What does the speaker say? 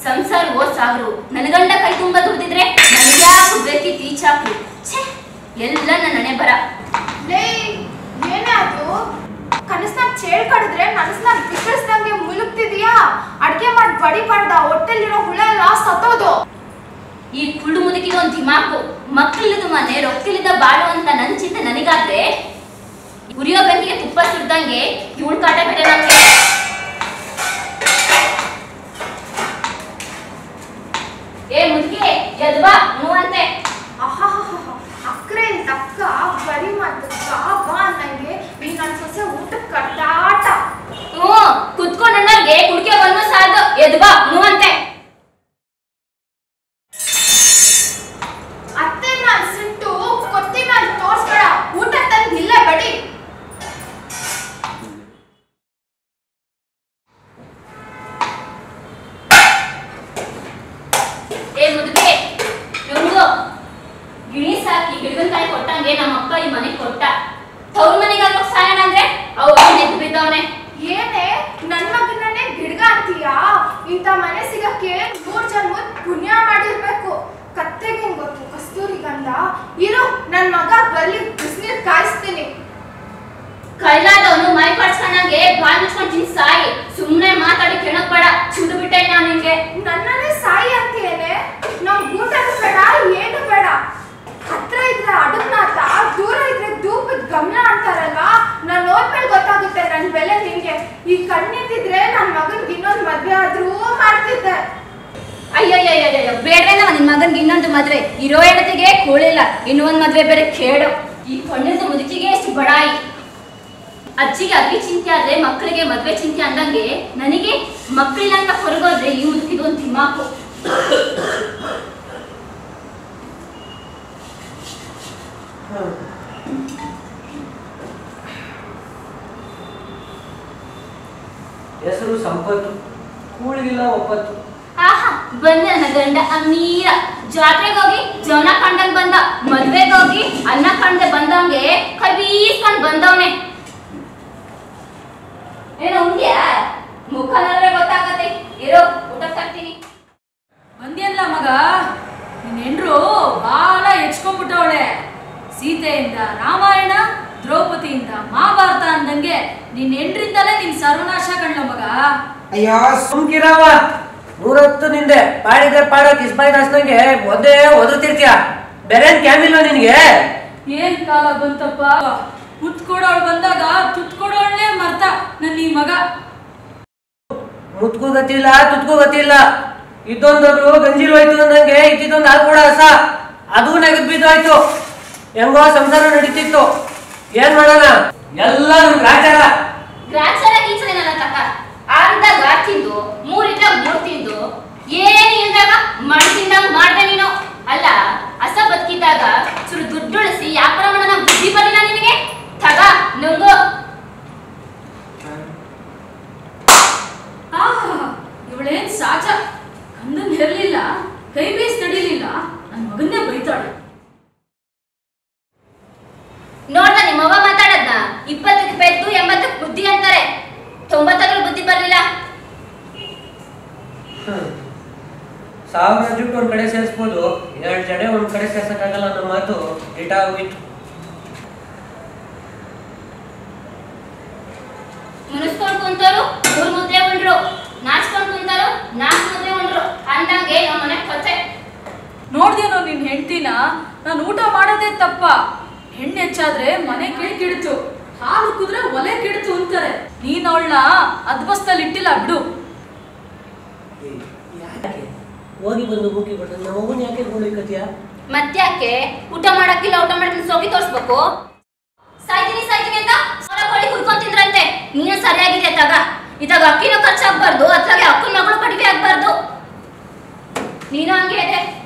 ಸಂಸಾರ ಓದ್ ಸಾಗ್ರು ನನಗಂಡ ಕೈ ತುಂಬ ದುಡ್ದಿದ್ರೆ ನನಗ್ಯಾಕೆ ಬೇಕಿತ್ತು ಈ ಚಾಕ್ರಿ ಛೇ ಎಲ್ಲ ನನ್ನ ಹಣೆ ಬರ ಲೇ ಏನೇ ಅದು ಕನಸ್ನಾಗ ಚೇಳ್ ಕಡಿದ್ರೆ ಮನಸ್ನಾಗ ಬಿಕ್ಕಳಿಸ್ದಂಗೆ ಮುಳುಗ್ತಿದ್ಯಾ ಅಡ್ಗೆ ಮಾಡಿ ಬಡಿಬಾರ್ದ ಹೊಟ್ಟೆಲಿರೋ ಹುಳ ಎಲ್ಲ ಸತ್ತೋದು ಈ ಕುಳ್ಳು ಮುದುಕಿಗೆ ಒಂದು ದಿಮಾಕು ಮಕ್ಕಳಿಲ್ಲದ ಮನೆ ರೊಕ್ಕಿಲಿದ್ದ ಬಾಳು ಅಂತ ನನ್ ಚಿಂತೆ ನನಗಾದ್ರೆ ಉರಿಯೋ ಬೆಂಕಿಗೆ ತುಪ್ಪ ಸುಡ್ದಂಗೆ ಇವಳು ಕಾಟ ಬೇಡ ನಮ್ಗೆ ಏ ಮುದುಕಿ ಎದ್ವಾ ಹ್ಞೂ ಅಂತೆ ಅಹಹಹಹ. ಅಕ್ರೆ ತಕ್ಕ ಬರಿ ಮಾತು ಬಾ ನಂಗೆ ಈ ನನ್ ಸೊಸೆ ಊಟಕ್ಕೆ ಕಟ್ಟಾಟ ಹ್ಞೂ ಕುತ್ಕೊಂಡು ಅಣ್ಣವ್ರಿಗೆ ಕುಡ್ಕೆ ಬಂದು ಸಾಕು ಎದ್ವಾ ಹ್ಞೂ ಅಂತೆ ಅತ್ತೆ ನಾನ್ ಸಿಟ್ಟು ಕೊತ್ತಿ ನಾನ್ ತೋರ್ಸ್ಬೇಡ ಊಟ ತಂದ್ ಇಲ್ಲೇ ಬಡಿ ಏ ಮುದುಕೆ ನುಂಗು ಗಿಣಿ ಸಾಕಿ ಗಿಡಗನ್ಕಾಯಿ ಕೊಟ್ಟಂಗೆ ನಮ್ಮ ಅಪ್ಪ ಈ ಮನೆಗೆ ಕೊಟ್ಟ ತವ್ರ ಮನೆಗಾದ್ರೂ ಸಾಯಣ ಅಂದ್ರೆ ಅವ್ರು ಎದ್ದು ಬಿದ್ದವನೆ ಏನೇ ನನ್ ಮಗನನ್ನೇ ಗಿಡ್ಗ ಅಂತೀಯಾ ಇಂಥ ಮನೆ ಸಿಗಕ್ಕೆ ಮೂರ್ ಜನ್ಮದ ಪುಣ್ಯ ಮಾಡಿರ್ಬೇಕು ಕತ್ತೆಗೆ ಹೆಂಗ್ ಗೊತ್ತು ಕಸ್ತೂರಿ ಗಂಧ ಇರು ನನ್ ಮಗ ಬರ್ಲಿ ಬಿಸಿನೀರ್ ಕಾಯಿಸ್ತೀನಿ ಕೈಲಾದವನು ಮೈ ಪಡ್ಸ್ಕೊಂಡಂಗೆ ಬಾಯ್ ಮುಚ್ಕೊಂಡು ತಿನ್ ಸಾಯಿ ಸುಮ್ನೆ ಮಾತಾಡಿ ಕೆಣಕ್ ಬೇಡ ಚುದು ಬಿಟ್ಟೆ ನಾನು ನಿನ್ಗೆ ನನ್ನನ್ನೇ ಸಾಯಿ ಅಂತೀಯೇನೆ ನಮ್ ಊಟನೂ ಬೇಡ ಏನು ಬೇಡ ಹತ್ರ ಇದ್ರೆ ಅಡುಗ್ನಾಥ ದೂರ ಇದ್ರೆ ಧೂಪದ ಗಮನ ಅಂತಾರಲ್ಲ ನಾನ್ ನೋಡ್ಮೇಲೆ ಗೊತ್ತಾಗುತ್ತೆ ನನ್ ಬೆಲೆ ನಿಂಗೆ ಈ ಕಣ್ಣಿದ್ದಿದ್ರೆ ನನ್ ಮಗನ್ಗೆ ಇನ್ನೊಂದ್ ಮದ್ವೆ ಆದ್ರೂ ಮಾಡ್ತಿದ್ದೆ ಅಯ್ಯಯ್ಯಯ್ಯಯ್ಯ ಬೇಡ್ರೆ ನಮ್ಮ ನಿನ್ ಮಗನ್ಗೆ ಇನ್ನೊಂದು ಮದ್ವೆ ಇರೋ ಹೆಣತಿಗೆ ಕೂಳಿಲ್ಲ ಇನ್ನೊಂದ್ ಮದ್ವೆ ಬೇರೆ ಕೇಳು ಈ ಕಣ್ಣಿಂದ ಮುದುಕಿಗೆ ಎಷ್ಟು ಬಡಾಯಿ ಅಜ್ಜಿಗೆ ಅಗ್ಗಿ ಚಿಂತೆ ಆದ್ರೆ ಮಕ್ಕಳಿಗೆ ಮದ್ವೆ ಚಿಂತೆ ಅಂದಂಗೆ ನನಗೆ ಮಕ್ಕಳಿಲ್ಲ ಅಂತ ಹೊರಗೋದ್ರೆ ಈ ಮುದುಕಿಗೆ ಒಂದು ದಿಮಾಕು ಹೆಸರು ಸಂಪತ್ತು ಕೂಳಿಗಿಲ್ಲ ಒಪ್ಪತ್ತು ಆಹಾ ಬಂದ ನನ್ನ ಗಂಡ ಅಮೀರ ಜಾತ್ರೆಗೆ ಹೋಗಿ ಜವನ ಕಂಡಂಗ್ ಬಂದ ಮದ್ವೆಗೆ ಹೋಗಿ ಅನ್ನ ಕಂಡೆ ಬಂದಂಗೆ ಕೈ ಬೀಸ್ಕೊಂಡ್ ಬಂದವನೆ ಏನೋ ಉಂಡ್ಯಾ ಮುಖ ನೋಡ್ರೆ ಗೊತ್ತಾಗತ್ತೆ ಇರೋ ಊಟ ತರ್ತೀನಿ ಬಂದ್ಯಲ್ಲ ಮಗ ನಿನ್ ಹೆಂಡ್ರು ಬಹಳ ಹೆಚ್ಕೊಂಡ್ಬಿಟ್ಟವಳೆ ಸೀತೆಯಿಂದ ರಾಮಾಯಣ ದ್ರೌಪದಿಯಿಂದ ಮಹಾಭಾರತ ಅಂದಂಗೆ ನಿನ್ ಹೆಂಡ್ರಿಂದಲೇ ನಿನ್ ಸರ್ವನಾಶ ಕಂಡ್ಲ ಮಗ ಅಯ್ಯೋ ಸುಮ್ಕಿರವ ಮೂರೊತ್ತು ನಿಂದೆ ಪಾಡಿದ್ರೆ ಪಾಡ ಕಿಸ್ಬಾಯಿ ದಾಸ್ನಂಗೆ ಮೊದ್ಲೇ ಒದರ್ತಿರ್ತೀಯ ಬೇರೆ ಕ್ಯಾಮಿಲ್ಲ ನಿನ್ಗೆ ಏನ್ ಕಾಲ ಬಂತಪ್ಪ ಮುತ್ಕೊಡೋಳ್ ಬಂದಾಗ ತುತ್ಕೊಡೋಳ್ನೇ ಮರ್ತ ನನ್ನ ಈ ಮಗ ಮುತ್ಕು ಗತಿಲ್ಲ ತುತ್ಕು ಗತಿಲ್ಲ ಇದ್ದೊಂದೊಬ್ರು ಗಂಜಿಲ್ ಹೋಯ್ತು ಅಂದಂಗೆ ಇದ್ದಿದ್ದೊಂದು ಹಾಲ್ ಕೂಡ ಹಸ ಅದು ನೆಗದ್ ಬಿದ್ದೋಯ್ತು ಹೆಂಗೋ ಸಂಸಾರ ನಡೀತಿತ್ತು ಏನ್ ಮಾಡೋಣ ಎಲ್ಲ ನಮ್ ಗ್ರಾಚಾರ ಗ್ರಾಚಾರ ಗೀಚನೆ ನನ್ನ ತಕ ಆರ್ದಾಗ ತಿಂದು ಮೂರಿದ್ದಾಗ ಮೂರ್ ತಿಂದು ಏನ್ ಇಲ್ದಾಗ ಮಣ್ ತಿಂದಂಗ್ ಮಾಡ್ದೆ ನೀನು ಅಲ್ಲ ಹಸ ಬದುಕಿದ್ದಾಗ ಚೂರು ದುಡ್ಡು ಉಳಿಸಿ ವ್ಯಾಪಾರ ಮಾಡೋಣ ಬುದ್ಧಿ ಬರಲಿಲ್ಲ ನಿನಗೆ ತಗ ನುಂಗು ಆಹಾ ಇವಳೇನ್ ಸಾಚ ಕಂದನ್ ಹೆರ್ಲಿಲ್ಲ ಕೈ ಬೀಸ್ ನಡಿಲಿಲ್ಲ ನನ್ ಮಗನ್ನೇ ಬೈತಾಳೆ ನೋಡ್ದ ನಿಮ್ಮವ್ವ ಮಾತಾಡದ್ನ ಇಪ್ಪತ್ತಕ್ಕೆ ಪೆದ್ದು ಎಂಬತ್ತಕ್ಕೆ ಬುದ್ಧಿ ಅಂತಾರೆ ತೊಂಬತ್ತಾದ್ರೂ ಬುದ್ಧಿ ಬರ್ಲಿಲ್ಲ ಸಾವಿರ ಜುಟ್ಟು ಒಂದ್ ಕಡೆ ಸೇರಿಸ್ಬೋದು ಎರಡ್ ಜಡೆ ಒಂದ್ ಕಡೆ ಸೇರ್ಸಕ್ಕಾಗಲ್ಲ ಅನ್ನೋ ಮಾತು ಡೇಟಾ ಆಗೋಯ್ತು ಮುನಿಸ್ಕೊಂಡ್ ಕುಂತರು ಮೂರ್ ಮುದ್ರೆ ಉಂಡ್ರು ನಾಚ್ಕೊಂಡ್ ಕುಂತರು ನಾಲ್ಕು ಮುದ್ರೆ ಉಂಡ್ರು ಅಂದಂಗೆ ನಮ್ಮ ಮನೆ ಕೊಚ್ಚೆ ನೋಡ್ದೇನೋ ನಿನ್ ಹೆಂಡ್ತಿನ ನಾನು ಊಟ ಮಾಡೋದೇ ತಪ್ಪ ಹೆಣ್ಣು ಹೆಚ್ಚಾದ್ರೆ ಮನೆ ಕಿಳಿ ಕಿಡಿತು ಹಾಲು ಕುದ್ರೆ ಒಲೆ ಕಿಡಿತು ಅಂತಾರೆ ನೀನ್ ಅವಳನ್ನ ಅದ್ಬಸ್ತಲ್ಲಿ ಇಟ್ಟಿಲ್ಲ ಬಿಡು ಯಾಕೆ ಹೋಗಿ ಬಂದು ಮೂಕಿ ಬಿಡ್ತಾರೆ ನಮ್ಮ ಅವ್ವನ್ ಯಾಕೆ ಗೋಳಿಕತ್ತೀಯ ಮತ್ತ್ಯಾಕೆ ಊಟ ಮಾಡಕ್ಕಿಲ್ಲ ಊಟ ಮಾಡಕ್ಕೆ ಸೋಗಿ ತೋರ್ಸ್ಬೇಕು ಸಾಯ್ತೀನಿ ಸಾಯ್ತೀನಿ ಅಂತ ಹೊರಗೆ ಹೊಳಿ ಕುತ್ಕೊಂಡ್ ತಿಂದ್ರಂತೆ ನೀನು ಸರಿಯಾಗಿದೆ ತಗ ಇದಾಗ ಅಕ್ಕಿನೂ ಖರ್ಚಾಗ್ಬಾರ್ದು ಅದ್ರಾಗೆ ಅಕ್ಕನ ಮಗಳು ಕಡಿಮೆ ಆಗ್ಬಾರ್ದು ನೀನು ಹಂಗೆ ಇದೆ